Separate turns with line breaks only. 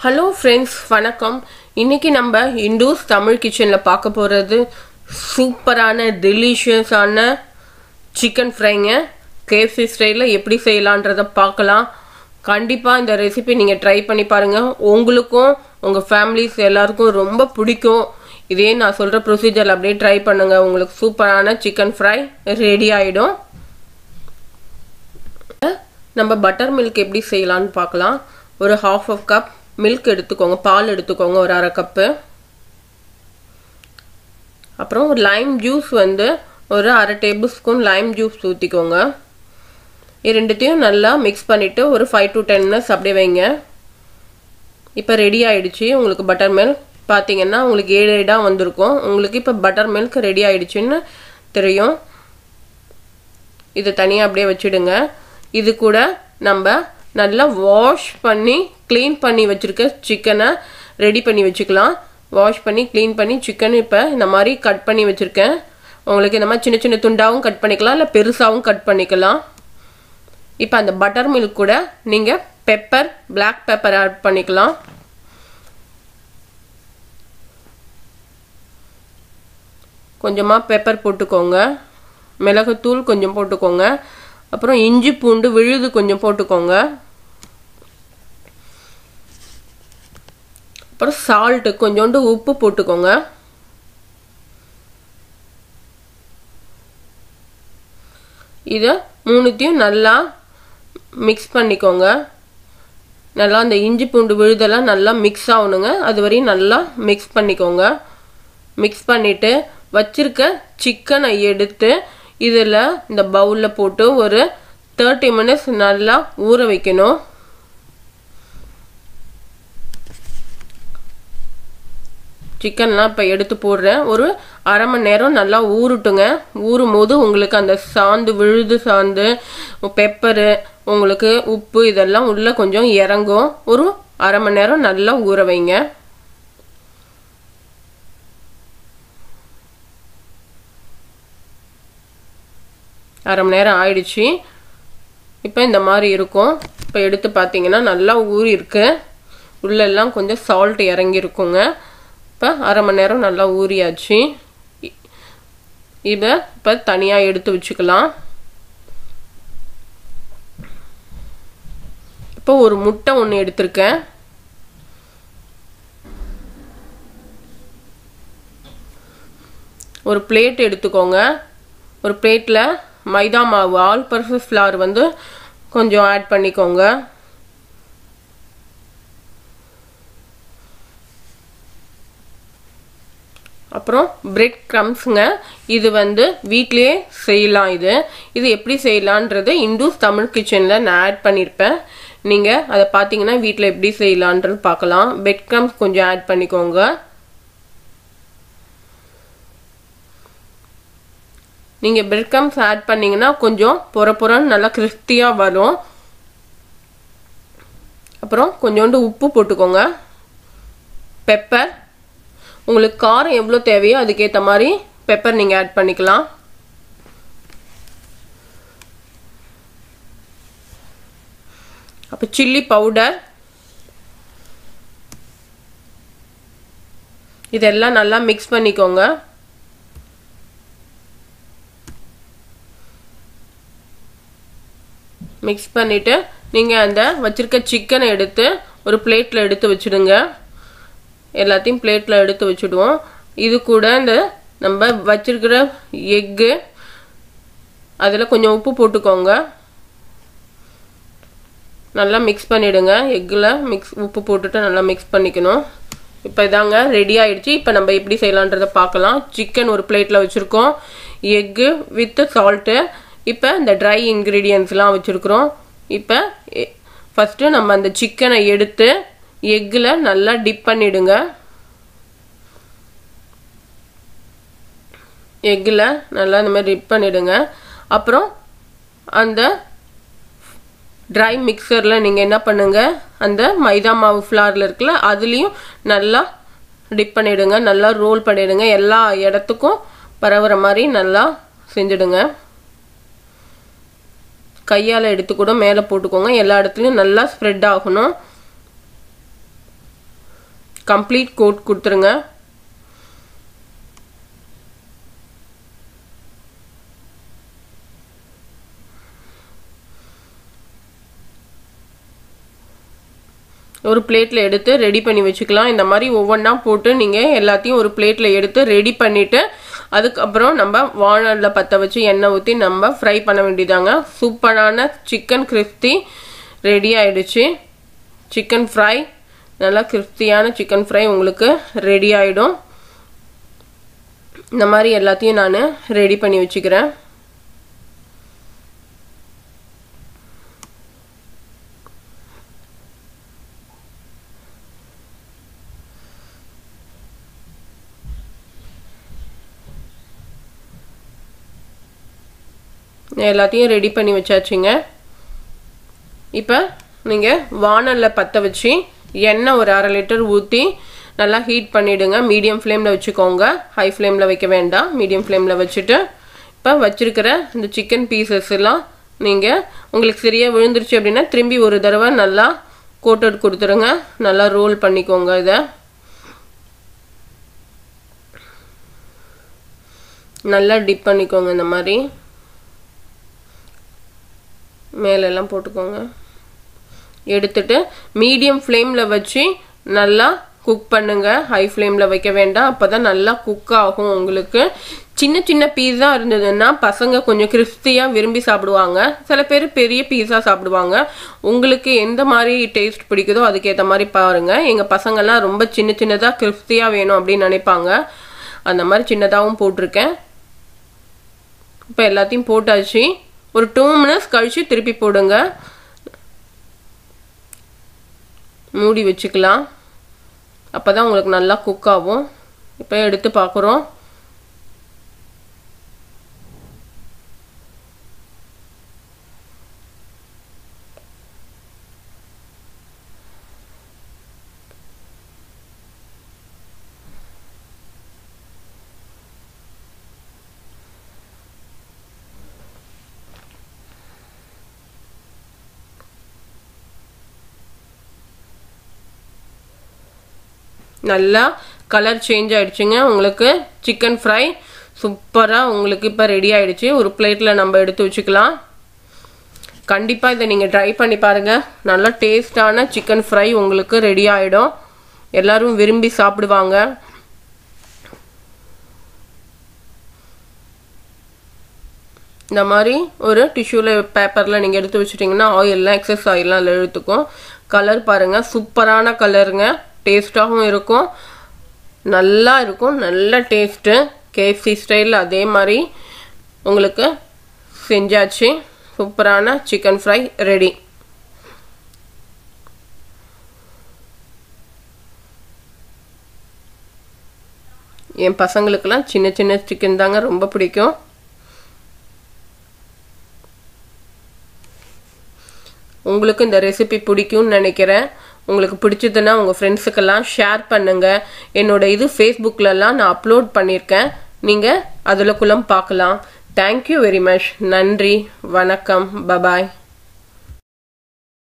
hello friends வணக்கம் இன்னைக்கு நம்ம இண்டூஸ் தமிழ் கிச்சனில் பார்க்க போகிறது சூப்பரான டெலிஷியஸான சிக்கன் ஃப்ரைங்க கேஎஃப்சி ஸ்டைலில் எப்படி செய்யலான்றதை பார்க்கலாம் கண்டிப்பாக இந்த ரெசிபி நீங்கள் ட்ரை பண்ணி பாருங்கள் உங்களுக்கும் உங்கள் ஃபேமிலிஸ் எல்லாருக்கும் ரொம்ப பிடிக்கும் இதே நான் சொல்கிற ப்ரொசீஜர் அப்படியே ட்ரை பண்ணுங்கள் உங்களுக்கு சூப்பரான சிக்கன் ஃப்ரை ரெடி ஆகிடும் நம்ம பட்டர் மில்க் எப்படி செய்யலான்னு பார்க்கலாம் ஒரு ஹாஃப் ஆஃப் கப் மில்க் எடுத்துக்கோங்க பால் எடுத்துக்கோங்க ஒரு அரை கப்பு அப்புறம் ஒரு லைம் ஜூஸ் வந்து ஒரு அரை டேபிள் ஸ்பூன் லைம் ஜூஸ் ஊற்றிக்கோங்க இது ரெண்டுத்தையும் நல்லா மிக்ஸ் பண்ணிவிட்டு ஒரு ஃபைவ் டு டென் மினிட்ஸ் அப்படியே வைங்க இப்போ ரெடி ஆகிடுச்சு உங்களுக்கு பட்டர் மில்க் பார்த்தீங்கன்னா உங்களுக்கு ஏழு ஏடாக வந்திருக்கும் உங்களுக்கு இப்போ பட்டர் மில்க் ரெடி ஆகிடுச்சின்னு தெரியும் இது தனியாக அப்படியே வச்சுடுங்க இது கூட நம்ம நல்லா வாஷ் பண்ணி க்ளீன் பண்ணி வச்சுருக்க சிக்கனை ரெடி பண்ணி வச்சுக்கலாம் வாஷ் பண்ணி க்ளீன் பண்ணி சிக்கன் இப்போ இந்த மாதிரி கட் பண்ணி வச்சுருக்கேன் உங்களுக்கு இந்த மாதிரி சின்ன சின்ன துண்டாகவும் கட் பண்ணிக்கலாம் இல்லை பெருசாகவும் கட் பண்ணிக்கலாம் இப்போ அந்த பட்டர் மில்க் கூட நீங்கள் பெப்பர் பிளாக் பெப்பர் ஆட் பண்ணிக்கலாம் கொஞ்சமாக பெப்பர் போட்டுக்கோங்க மிளகுத்தூள் கொஞ்சம் போட்டுக்கோங்க அப்புறம் இஞ்சி பூண்டு விழுது கொஞ்சம் போட்டுக்கோங்க அப்புறம் சால்ட்டு கொஞ்சோண்டு உப்பு போட்டுக்கோங்க இதை மூணுத்தையும் நல்லா மிக்ஸ் பண்ணிக்கோங்க நல்லா அந்த இஞ்சி பூண்டு விழுதெல்லாம் நல்லா மிக்ஸ் ஆகணுங்க அது வரையும் நல்லா மிக்ஸ் பண்ணிக்கோங்க மிக்ஸ் பண்ணிவிட்டு வச்சிருக்க சிக்கனை எடுத்து இதில் இந்த பவுலில் போட்டு ஒரு தேர்ட்டி மினிட்ஸ் நல்லா ஊற வைக்கணும் சிக்கன்லாம் இப்போ எடுத்து போடுறேன் ஒரு அரை மணி நேரம் நல்லா ஊறட்டுங்க ஊறும் போது உங்களுக்கு அந்த சாந்து விழுது சாந்து பெப்பரு உங்களுக்கு உப்பு இதெல்லாம் உள்ளே கொஞ்சம் இறங்கும் ஒரு அரை மணி நேரம் நல்லா ஊற வைங்க அரை மணி நேரம் ஆயிடுச்சு இப்போ இந்த மாதிரி இருக்கும் இப்போ எடுத்து பார்த்தீங்கன்னா நல்லா ஊறி இருக்கு உள்ளெல்லாம் கொஞ்சம் சால்ட் இறங்கியிருக்குங்க இப்போ அரை மணி நேரம் நல்லா ஊறியாச்சு இதை இப்போ தனியாக எடுத்து வச்சுக்கலாம் இப்போ ஒரு முட்டை ஒன்று எடுத்திருக்கேன் ஒரு பிளேட் எடுத்துக்கோங்க ஒரு பிளேட்டில் மைதா மாவு ஆல் பர்பஸ் ஃப்ளார் வந்து கொஞ்சம் ஆட் பண்ணிக்கோங்க அப்புறம் பிரெட் க்ரம்ஸுங்க இது வந்து வீட்லேயே செய்யலாம் இது இது எப்படி செய்யலான்றது இண்டூஸ் தமிழ் கிச்சனில் நான் ஆட் பண்ணியிருப்பேன் நீங்கள் அதை பார்த்தீங்கன்னா வீட்டில் எப்படி செய்யலான்றது பார்க்கலாம் பிரெட் க்ரம்ஸ் கொஞ்சம் ஆட் பண்ணிக்கோங்க நீங்கள் பிரெட் க்ரம்ஸ் ஆட் பண்ணிங்கன்னா கொஞ்சம் பொற பொறன்னு நல்லா கிறிஸ்பியாக வரும் அப்புறம் கொஞ்சோண்டு உப்பு போட்டுக்கோங்க பெப்பர் உங்களுக்கு காரம் எவ்வளோ தேவையோ அதுக்கேற்ற மாதிரி பெப்பர் நீங்கள் ஆட் பண்ணிக்கலாம் அப்போ சில்லி பவுடர் இதெல்லாம் நல்லா மிக்ஸ் பண்ணிக்கோங்க மிக்ஸ் பண்ணிவிட்டு நீங்கள் அந்த வச்சுருக்க சிக்கனை எடுத்து ஒரு பிளேட்டில் எடுத்து வச்சுடுங்க எல்லாத்தையும் பிளேட்டில் எடுத்து வச்சுடுவோம் இது கூட இந்த நம்ம வச்சிருக்கிற எக்கு அதில் கொஞ்சம் உப்பு போட்டுக்கோங்க நல்லா மிக்ஸ் பண்ணிவிடுங்க எக்கில் மிக்ஸ் உப்பு போட்டுட்டு நல்லா மிக்ஸ் பண்ணிக்கணும் இப்போ இதாங்க ரெடி ஆயிடுச்சு இப்போ நம்ம எப்படி செய்யலான்றதை பார்க்கலாம் சிக்கன் ஒரு பிளேட்டில் வச்சுருக்கோம் எக்கு வித் சால்ட்டு இப்போ இந்த ட்ரை இன்க்ரீடியன்ஸ்லாம் வச்சுருக்குறோம் இப்போ ஃபஸ்ட்டு நம்ம அந்த சிக்கனை எடுத்து எக்கில் நல்லா டிப் பண்ணிடுங்க எக்கில் நல்லா இந்த மாதிரி டிப் பண்ணிடுங்க அப்புறம் அந்த ட்ரை மிக்சரில் நீங்கள் என்ன பண்ணுங்க அந்த மைதா மாவு ஃப்ளாரில் இருக்குல்ல அதுலேயும் நல்லா டிப் பண்ணிவிடுங்க நல்லா ரோல் பண்ணிவிடுங்க எல்லா இடத்துக்கும் பரவுற மாதிரி நல்லா செஞ்சுடுங்க கையால் எடுத்து கூட மேலே போட்டுக்கோங்க எல்லா இடத்துலையும் நல்லா ஸ்ப்ரெட் ஆகணும் கம்ப்ளீட் கோட் கொடுத்துருங்க ஒரு பிளேட்டில் எடுத்து ரெடி பண்ணி வச்சுக்கலாம் இந்த மாதிரி ஒவ்வொன்றா போட்டு நீங்கள் எல்லாத்தையும் ஒரு பிளேட்டில் எடுத்து ரெடி பண்ணிவிட்டு அதுக்கப்புறம் நம்ம வானலில் பற்ற வச்சு எண்ணெய் ஊற்றி நம்ம ஃப்ரை பண்ண வேண்டியதாங்க சூப்பரான சிக்கன் கிறிஸ்பி ரெடி ஆயிடுச்சு சிக்கன் ஃப்ரை நல்லா கிறிஸ்பியான சிக்கன் ஃப்ரை உங்களுக்கு ரெடி ஆகிடும் இந்த மாதிரி எல்லாத்தையும் நான் ரெடி பண்ணி வச்சுக்கிறேன் எல்லாத்தையும் ரெடி பண்ணி வச்சாச்சுங்க இப்போ நீங்கள் வானலில் பற்ற வச்சு எண்ணெய் ஒரு அரை லிட்டர் ஊற்றி நல்லா ஹீட் பண்ணிவிடுங்க மீடியம் ஃப்ளேமில் வச்சுக்கோங்க ஹை ஃப்ளேமில் வைக்க வேண்டாம் மீடியம் ஃப்ளேமில் வச்சுட்டு இப்போ வச்சுருக்கிற இந்த சிக்கன் பீசஸ் எல்லாம் நீங்கள் உங்களுக்கு சரியாக விழுந்துருச்சு அப்படின்னா திரும்பி ஒரு தடவை நல்லா கோட்டட் கொடுத்துருங்க நல்லா ரோல் பண்ணிக்கோங்க இதை நல்லா டிப் பண்ணிக்கோங்க இந்த மாதிரி மேலெல்லாம் போட்டுக்கோங்க எடுத்துட்டு மீடியம் ஃப்ளேமில் வச்சு நல்லா குக் பண்ணுங்க ஹை ஃப்ளேமில் வைக்க வேண்டாம் அப்போ தான் நல்லா குக் ஆகும் உங்களுக்கு சின்ன சின்ன பீஸா இருந்ததுன்னா பசங்க கொஞ்சம் கிறிஸ்பியாக விரும்பி சாப்பிடுவாங்க சில பேர் பெரிய பீஸா சாப்பிடுவாங்க உங்களுக்கு எந்த மாதிரி டேஸ்ட் பிடிக்குதோ அதுக்கேற்ற மாதிரி பாருங்க எங்கள் பசங்கள்லாம் ரொம்ப சின்ன சின்னதாக கிறிஸ்பியாக வேணும் அப்படின்னு நினைப்பாங்க அந்த மாதிரி சின்னதாகவும் போட்டிருக்கேன் இப்போ எல்லாத்தையும் போட்டாச்சு ஒரு டூ மினிட்ஸ் கழித்து திருப்பி போடுங்க மூடி வச்சுக்கலாம் அப்போ தான் உங்களுக்கு நல்லா குக் ஆகும் இப்போ எடுத்து பார்க்குறோம் நல்லா கலர் சேஞ்ச் ஆயிடுச்சுங்க உங்களுக்கு சிக்கன் ஃப்ரை சூப்பராக உங்களுக்கு இப்போ ரெடி ஆயிடுச்சு ஒரு பிளேட்டில் நம்ம எடுத்து வச்சுக்கலாம் கண்டிப்பாக இதை நீங்கள் ட்ரை பண்ணி பாருங்கள் நல்லா டேஸ்டான சிக்கன் ஃப்ரை உங்களுக்கு ரெடி ஆகிடும் எல்லாரும் விரும்பி சாப்பிடுவாங்க இந்த மாதிரி ஒரு டிஷ்யூவில் பேப்பரில் நீங்கள் எடுத்து வச்சுட்டிங்கன்னா ஆயிலெலாம் எக்ஸஸ் ஆயிலெலாம் அதில் எடுத்துக்கும் கலர் பாருங்கள் சூப்பரான கலருங்க டேஸ்ட்டாகவும் இருக்கும் நல்லா இருக்கும் நல்ல டேஸ்ட்டு கேஎஃப்சி ஸ்டைல் அதே மாதிரி உங்களுக்கு செஞ்சாச்சு சூப்பரான சிக்கன் ஃப்ரை ரெடி என் பசங்களுக்கெல்லாம் சின்ன சின்ன சிக்கன் தாங்க ரொம்ப பிடிக்கும் உங்களுக்கு இந்த ரெசிபி பிடிக்கும்னு நினைக்கிறேன் உங்களுக்கு பிடிச்சதுன்னா உங்கள் ஃப்ரெண்ட்ஸுக்கெல்லாம் ஷேர் பண்ணுங்கள் என்னோட இது ஃபேஸ்புக்கிலலாம் நான் அப்லோட் பண்ணியிருக்கேன் நீங்கள் அதில் குள்ளம் பார்க்கலாம் தேங்க்யூ வெரி மச் நன்றி வணக்கம் பபாய்